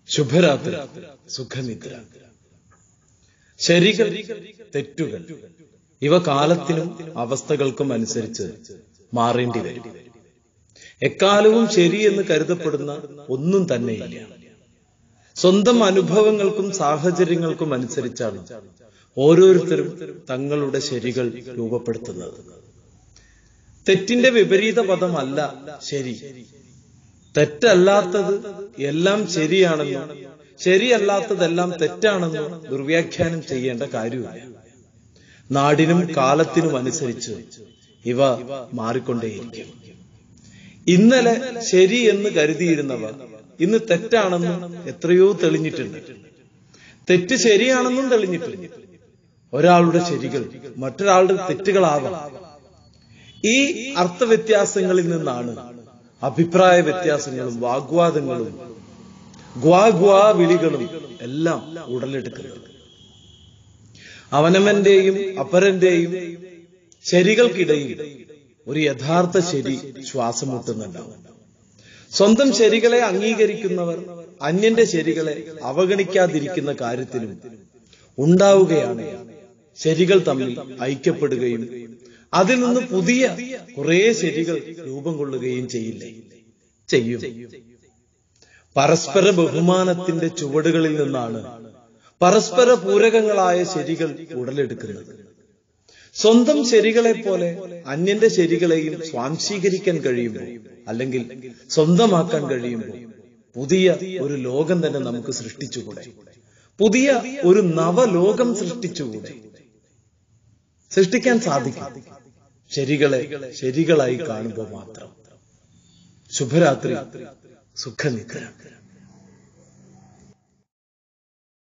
ശുഭരാത്രി സുഖനിദ്ര ശരികൾ തെറ്റുകൾ ഇവ കാലത്തിനും അവസ്ഥകൾക്കും അനുസരിച്ച് മാറേണ്ടി വരും എക്കാലവും ശരിയെന്ന് കരുതപ്പെടുന്ന ഒന്നും തന്നെയില്ല സ്വന്തം അനുഭവങ്ങൾക്കും സാഹചര്യങ്ങൾക്കും അനുസരിച്ചാണ് ഓരോരുത്തരും തങ്ങളുടെ ശരികൾ രൂപപ്പെടുത്തുന്നത് തെറ്റിന്റെ വിപരീത പദമല്ല ശരി തെറ്റല്ലാത്തത് എല്ലാം ശരിയാണെന്നും ശരിയല്ലാത്തതെല്ലാം തെറ്റാണെന്നും ദുർവ്യാഖ്യാനം ചെയ്യേണ്ട കാര്യമില്ല നാടിനും കാലത്തിനും അനുസരിച്ച് ഇവ മാറിക്കൊണ്ടേയിരിക്കും ഇന്നലെ ശരി എന്ന് കരുതിയിരുന്നവ ഇന്ന് തെറ്റാണെന്ന് എത്രയോ തെളിഞ്ഞിട്ടുണ്ട് തെറ്റ് ശരിയാണെന്നും തെളിഞ്ഞിട്ടുണ്ട് ഒരാളുടെ ശരികൾ മറ്റൊരാളുടെ തെറ്റുകളാവാം ഈ അർത്ഥവ്യത്യാസങ്ങളിൽ നിന്നാണ് അഭിപ്രായ വ്യത്യാസങ്ങളും വാഗ്വാദങ്ങളും ഗ്വാ ഗ്വാ വിളികളും എല്ലാം ഉടലെടുക്കുന്നത് അവനവന്റെയും അപരന്റെയും ശരികൾക്കിടയിൽ ഒരു യഥാർത്ഥ ശരി ശ്വാസം മുട്ടുന്നുണ്ടാവും സ്വന്തം ശരികളെ അംഗീകരിക്കുന്നവർ അന്യന്റെ ശരികളെ അവഗണിക്കാതിരിക്കുന്ന കാര്യത്തിലും ഉണ്ടാവുകയാണ് ശരികൾ തമ്മിൽ ഐക്യപ്പെടുകയും അതിൽ നിന്ന് പുതിയ കുറെ ശരികൾ രൂപം കൊള്ളുകയും ചെയ്യില്ലേ ചെയ്യും പരസ്പര ബഹുമാനത്തിന്റെ ചുവടുകളിൽ നിന്നാണ് പരസ്പര പൂരകങ്ങളായ ശരികൾ ഉടലെടുക്കുന്നത് സ്വന്തം ശരികളെ പോലെ അന്യന്റെ ശരികളെയും സ്വാംശീകരിക്കാൻ കഴിയുമ്പോൾ അല്ലെങ്കിൽ സ്വന്തമാക്കാൻ കഴിയുമ്പോൾ പുതിയ ഒരു ലോകം തന്നെ നമുക്ക് സൃഷ്ടിച്ചുകൂടെ പുതിയ ഒരു നവലോകം സൃഷ്ടിച്ചുകൂടെ സൃഷ്ടിക്കാൻ സാധിക്കും ശരികളെ ശരികളായി കാണുമ്പോൾ മാത്രം ശുഭരാത്രി സുഖനിദ്ര